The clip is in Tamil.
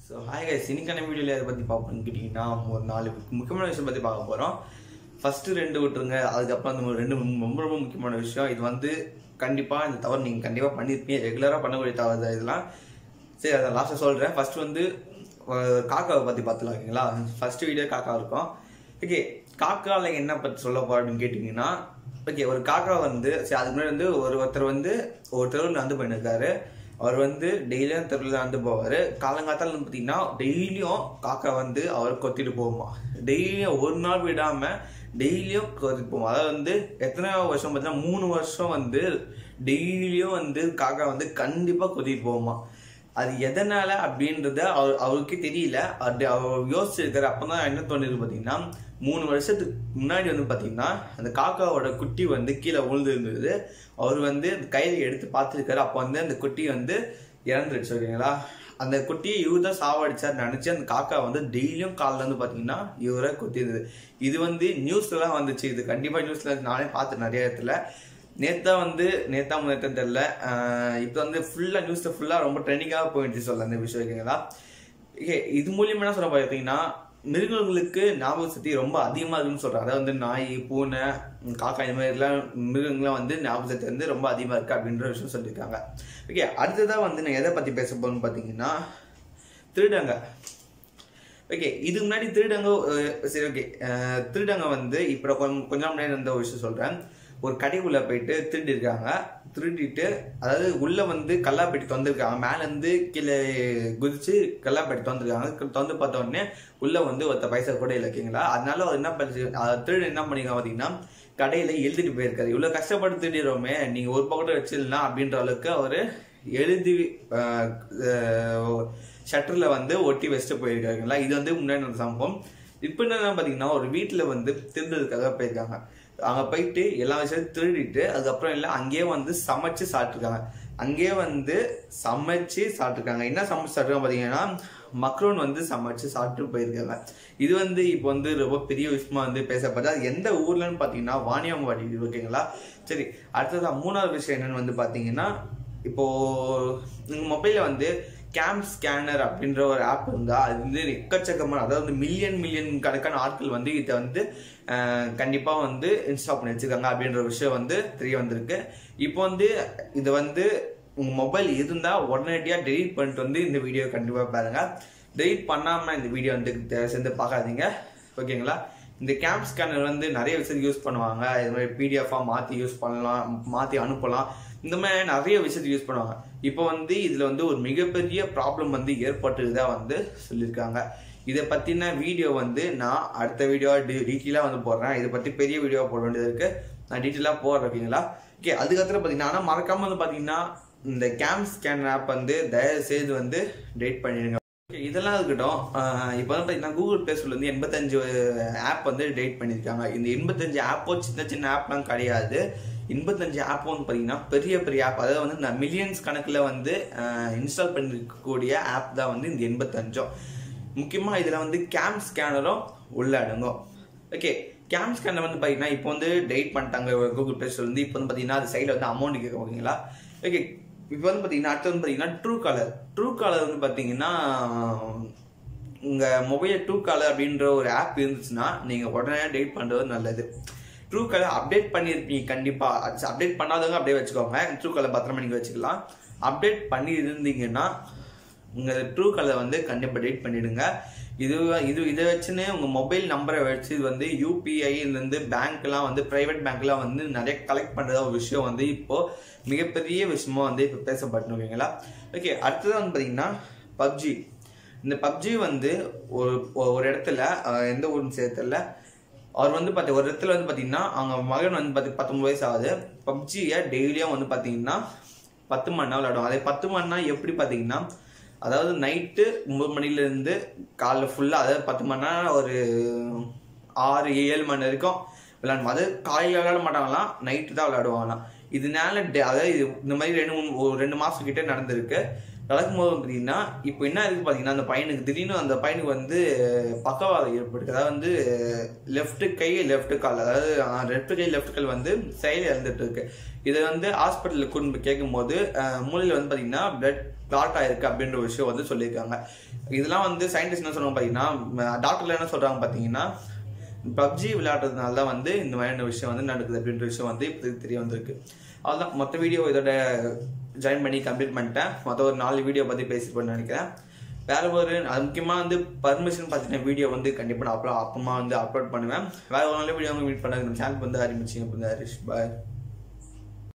ஸோ ஹாய் கைஸ் இன்னைக்கான வீடியோவில் எதை பற்றி பார்ப்போம்னு கேட்டிங்கன்னா ஒரு நாலு முக்கியமான விஷயம் பற்றி பார்க்க போகிறோம் ஃபஸ்ட்டு ரெண்டு விட்டுருங்க அதுக்கப்புறம் அந்த ரெண்டு ரொம்ப ரொம்ப முக்கியமான விஷயம் இது வந்து கண்டிப்பாக இந்த தவறு நீங்கள் கண்டிப்பாக பண்ணியிருப்பீங்க ரெகுலராக பண்ணக்கூடிய தவறு தான் இதெல்லாம் சரி அதை லாஸ்ட்டாக சொல்கிறேன் ஃபர்ஸ்ட் வந்து அஹ், காக்காவை பற்றி பார்த்துலாம் ஓகேங்களா ஃபர்ஸ்ட் வீடியோ காக்கா இருக்கும் ஓகே காக்காவில் என்ன பற்றி சொல்ல போகிறோம் அப்படின்னு கேட்டிங்கன்னா ஓகே ஒரு காக்கா வந்து சரி அதுக்கு முன்னாடி வந்து ஒரு ஒருத்தர் வந்து ஒரு தெருவில் நடந்து பண்ணியிருக்காரு அவர் வந்து டெய்லியும் தெருவில் நடந்து போவார் காலங்காத்தால வந்து பார்த்தீங்கன்னா டெய்லியும் காக்கா வந்து அவர் கொத்திட்டு போகுமா டெய்லியும் ஒரு நாள் விடாமல் டெய்லியும் கொத்திட்டு போகும் அதாவது வந்து எத்தனை வருஷம் பார்த்தீங்கன்னா மூணு வருஷம் வந்து டெய்லியும் வந்து காக்கா வந்து கண்டிப்பாக கொத்திட்டு போகுமா அது எதனால அப்படின்றத அவர் அவருக்கே தெரியல அது அவர் யோசிச்சிருக்காரு அப்பதான் என்ன தோணுது பார்த்தீங்கன்னா மூணு வருஷத்துக்கு முன்னாடி வந்து பார்த்தீங்கன்னா அந்த காக்காவோட குட்டி வந்து கீழே விழுந்து இருந்தது அவர் வந்து அந்த கையில எடுத்து பார்த்துருக்காரு அப்போ வந்து அந்த குட்டி வந்து இறந்துருச்சு ஓகேங்களா அந்த குட்டியை இவர் தான் சாவடிச்சார் நினைச்சு அந்த காக்கா வந்து டெய்லியும் காலில் வந்து பார்த்தீங்கன்னா இவரை கொத்திருந்தது இது வந்து நியூஸ்லாம் வந்துச்சு இது கண்டிப்பாக நியூஸ்ல நானே பார்த்தேன் நிறைய இடத்துல நேத்தா வந்து நேத்தா முன்னேற்றம் தெரியல இப்போ வந்து ஃபுல்லாக நியூஸில் ஃபுல்லாக ரொம்ப ட்ரெண்டிங்காக போயிடுச்சு சொல்ல அந்த விஷயம் ஓகேங்களா ஓகே இது மூலியமா என்ன சொல்ல பார்த்தீங்கன்னா மிருகங்களுக்கு ஞாபக சக்தி ரொம்ப அதிகமாக இருக்குன்னு சொல்றாங்க அதாவது வந்து நாய் பூனை காக்கா இந்த மாதிரிலாம் மிருகங்கள்லாம் வந்து ஞாபக சக்தி வந்து ரொம்ப அதிகமாக இருக்கு அப்படின்ற விஷயம் சொல்லியிருக்காங்க ஓகே அடுத்ததாக வந்து நான் எதை பற்றி பேச போறேன்னு பார்த்தீங்கன்னா திருடங்க ஓகே இதுக்கு முன்னாடி திருடங்க அஹ், சரி ஓகே திருடங்க வந்து இப்போ கொஞ்சம் கொஞ்சம் முன்னாடி இருந்த ஒரு விஷயம் சொல்கிறேன் ஒரு கடைக்குள்ளே போயிட்டு திருடிருக்காங்க திருடிட்டு அதாவது உள்ளே வந்து கல்லாப்பெட்டி திறந்துருக்காங்க மேலேருந்து கீழே குதிச்சு கல்லாப்பெட்டி திறந்துருக்காங்க திறந்து பார்த்த உடனே உள்ளே வந்து ஒருத்த பைசா கூட இல்லை ஓகேங்களா அதனால அவர் என்ன பண்ணி திருடு என்ன பண்ணிருக்காங்க பார்த்தீங்கன்னா கடையில் எழுதிட்டு போயிருக்காரு இவ்வளோ கஷ்டப்பட்டு திருடிடுறோமே நீங்கள் ஒரு பக்கத்தை வச்சிடலாம் அப்படின்ற அளவுக்கு அவர் எழுதி ஷட்டரில் வந்து ஒட்டி வச்சுட்டு போயிருக்காருங்களா இது வந்து முன்னாடி நடந்த சம்பவம் இப்போ என்ன பார்த்தீங்கன்னா ஒரு வீட்டில் வந்து திருடுறதுக்காக போயிருக்காங்க அங்கே போயிட்டு எல்லா விஷயத்தையும் திருடிட்டு அதுக்கப்புறம் எல்லாம் அங்கேயே வந்து சமைச்சு சாப்பிட்ருக்காங்க அங்கேயே வந்து சமைச்சு சாப்பிட்ருக்காங்க என்ன சமைச்சு சாப்பிட்ருக்காங்க பார்த்தீங்கன்னா மக்ரோன் வந்து சமைச்சு சாப்பிட்டு போயிருக்காங்க இது வந்து இப்போ வந்து ரொம்ப பெரிய விஷயமா வந்து பேசப்படுது அது எந்த ஊர்லன்னு பார்த்தீங்கன்னா வாணியம்பாடி ஓகேங்களா சரி அடுத்ததான் மூணாவது விஷயம் என்னன்னு வந்து பார்த்தீங்கன்னா இப்போ உங்க மொபைல்ல வந்து கேம் ஸ்கேனர் அப்படின்ற ஒரு ஆப் இருந்தா அது வந்து எக்கச்சக்கமான அதாவது மில்லியன் மில்லியன் கணக்கான ஆட்கள் வந்து இதை வந்து அஹ், கண்டிப்பா வந்து இன்ஸ்டால் பண்ணி வச்சிருக்காங்க அப்படின்ற விஷயம் வந்து தெரிய வந்திருக்கு இப்போ வந்து இது வந்து உங்க மொபைல் இருந்தா உடனடியா டெலீட் பண்ணிட்டு வந்து இந்த வீடியோ கண்டிப்பா பாருங்க டெலீட் பண்ணாம இந்த வீடியோ வந்து தயவு செஞ்சு பார்க்காதீங்க ஓகேங்களா இந்த கேம்ப் ஸ்கேனர் வந்து நிறைய விஷயத்துக்கு யூஸ் பண்ணுவாங்க இது மாதிரி பிடிஎஃபாக மாற்றி யூஸ் பண்ணலாம் மாற்றி அனுப்பலாம் இந்த மாதிரி நிறைய விஷயத்துக்கு யூஸ் பண்ணுவாங்க இப்போ வந்து இதில் வந்து ஒரு மிகப்பெரிய ப்ராப்ளம் வந்து ஏற்பட்டுதான் வந்து சொல்லியிருக்காங்க இதை பற்றின வீடியோ வந்து நான் அடுத்த வீடியோ டீட்டெயிலாக வந்து போடுறேன் இதை பற்றி பெரிய வீடியோ போட வேண்டியது இருக்கு நான் டீட்டெயிலாக போடுறேன் ஓகேங்களா ஓகே அதுக்கப்புறம் பார்த்தீங்கன்னா ஆனால் மறக்காம வந்து பார்த்தீங்கன்னா இந்த கேம் ஸ்கேனர் ஆப் வந்து தயவு செய்து வந்து டேட் பண்ணிடுங்க Okay, இதெல்லாம் இருக்கட்டும் ஆஹ் இப்போ வந்து பார்த்தீங்கன்னா கூகுள் பிளே ஸ்டோர்ல வந்து எண்பத்தஞ்சு ஆப் வந்து டேட் பண்ணியிருக்காங்க இந்த எண்பத்தஞ்சு ஆப்போ சின்ன சின்ன ஆப்லாம் கிடையாது எண்பத்தஞ்சு ஆப் வந்து பார்த்தீங்கன்னா பெரிய பெரிய ஆப் அதாவது வந்து இந்த மில்லியன்ஸ் கணக்கில் வந்து இன்ஸ்டால் பண்ணிருக்கக்கூடிய ஆப் தான் வந்து இந்த எண்பத்தஞ்சும் முக்கியமாக இதில் வந்து கேம் ஸ்கேனரும் உள்ள அடங்கும் ஓகே கேம் ஸ்கேனர் வந்து பார்த்தீங்கன்னா இப்போ வந்து டெலிட் பண்ணிட்டாங்க கூகுள் பிளே ஸ்டோர் வந்து இப்போ வந்து பார்த்தீங்கன்னா அது சைடில் வந்து அமௌண்ட் கேட்கும் ஓகேங்களா ஓகே இப்போ வந்து பார்த்தீங்கன்னா அடுத்து வந்து பார்த்தீங்கன்னா ட்ரூ காலர் ட்ரூ காலர் வந்து பார்த்தீங்கன்னா உங்கள் மொபைல் ட்ரூ காலர் அப்படின்ற ஒரு ஆப் இருந்துச்சுன்னா நீங்கள் உடனே டெலிட் பண்ணுறது நல்லது ட்ரூ காலர் அப்டேட் பண்ணியிருப்பீங்க கண்டிப்பாக அப்டேட் பண்ணாதவங்க அப்படியே வச்சுக்கோங்க ட்ரூ காலர் பத்திரமா நீங்கள் வச்சுக்கலாம் அப்டேட் பண்ணி இருந்தீங்கன்னா உங்கள் ட்ரூ காலர் வந்து கண்டிப்பாக டெலிட் பண்ணிடுங்க இது இது இதை வச்சுன்னு உங்கள் மொபைல் நம்பரை வச்சு இது வந்து யூபிஐலேருந்து பேங்க்லாம் வந்து ப்ரைவேட் பேங்க்லாம் வந்து நிறைய கலெக்ட் பண்ணுறதா ஒரு விஷயம் வந்து இப்போ மிகப்பெரிய விஷயமா வந்து இப்போ பேசப்பட்டு ஓகேங்களா ஓகே அடுத்தது வந்து பார்த்தீங்கன்னா பப்ஜி இந்த பப்ஜி வந்து ஒரு ஒரு இடத்துல அஹ், எந்த ஊர்னு சேர்த்துல அவர் வந்து பார்த்தி ஒரு இடத்துல வந்து பார்த்தீங்கன்னா அவங்க மகன் வந்து பார்த்தி பத்தொன்பது வயசு ஆகுது பப்ஜியை டெய்லியும் வந்து பார்த்தீங்கன்னா பத்து மணி நேரம் விளையாடுவோம் அதே பத்து மணி நேரம் எப்படி பார்த்தீங்கன்னா அதாவது நைட்டு ஒன்பது மணிலேருந்து காலைல ஃபுல்லாக அதாவது பத்து மணி நேரம் ஒரு ஆறு ஏழு மணி வரைக்கும் விளையாடுவோம் அது காலையில் விளையாட மாட்டாங்களாம் நைட்டு தான் விளையாடுவாங்களாம் இதனால டே- அதாவது இது இந்த மாதிரி ரெண்டு மூணு ஒரு ரெண்டு மாதம் கிட்ட நடந்திருக்கு நடக்கும்போது பார்த்தீங்கன்னா இப்போ என்ன இருக்கு பார்த்தீங்கன்னா அந்த பையனுக்கு திடீர்னு அந்த பையனுக்கு வந்து பக்கவாதம் ஏற்பட்டு அதாவது வந்து லெஃப்ட் கை லெஃப்ட் கால் அதாவது லெஃப்ட் கை லெஃப்ட் கால் வந்து செயல் இழந்துட்டு இருக்கு இதை வந்து ஹாஸ்பிட்டலுக்கு கொண்டு போய் கேட்கும்போது மூலையில் வந்து பார்த்தீங்கன்னா பிளட் கிளாட் ஆயிருக்கு அப்படின்ற ஒரு விஷயம் வந்து சொல்லியிருக்காங்க இதெல்லாம் வந்து சயின்டிஸ்ட் என்ன சொல்றாங்க பார்த்தீங்கன்னா டாக்டர்ல என்ன சொல்றாங்க பார்த்தீங்கன்னா பப்ஜி விளையாடுறதுனால தான் வந்து இந்த மாதிரியான விஷயம் வந்து நடக்குது அப்படின்ற விஷயம் வந்து இப்போதைக்கு தெரிய வந்திருக்கு அதுதான் மொத்த வீடியோ இதோட ஜாயின் பண்ணி கம்ப்ளீட் பண்ணிட்டேன் மொத்தம் ஒரு நாலு வீடியோ பற்றி பேசிப்பேன்னு நினைக்கிறேன் வேற ஒரு அது முக்கியமாக வந்து பர்மிஷன் பார்த்தீங்கன்னா வீடியோ வந்து கண்டிப்பாக நான் அப்புறம் அப்புறமா வந்து அப்லோட் பண்ணுவேன் வேற ஒரு நல்ல வீடியோ மீட் பண்ண சேனல் வந்து ஆரம்பிச்சிங்க ஹரிஷ் பாய்